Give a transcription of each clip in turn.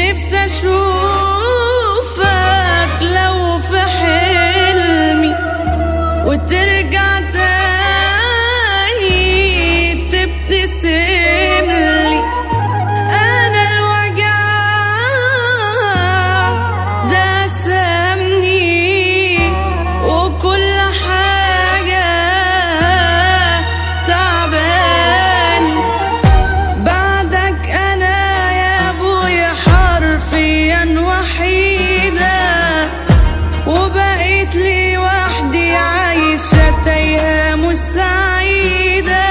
نفسي اشوفك لو في حلمي وترجع تاني تبتسم لي انا الوجع ده سمني وكل حاجة تعباني بعدك انا يا ابويا حرفيا وحيدة وبقيت لي وحدي عايشة تايهة مش سعيدة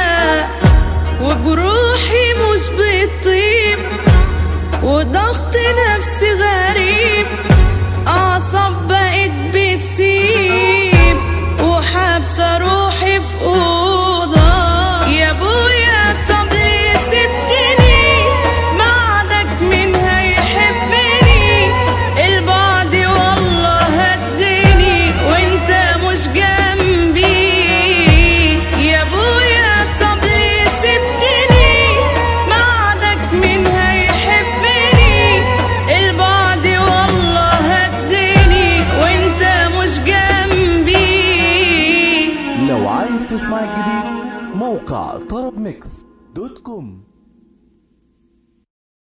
وجروحي مش بتطيب وضغط نفسي غريب أعصاب بقت بتسيب وحابسة روحي في أوضة يا أبويا طب ليه سبتني بعدك مين هيحبني البعد والله هدني وانت مش جنبي يا أبويا طب ليه سبتني بعدك مين هيحبني البعد والله هدني وانت مش جنبي لو عايز تسمع الجديد موقع طرب ميكس دوت كوم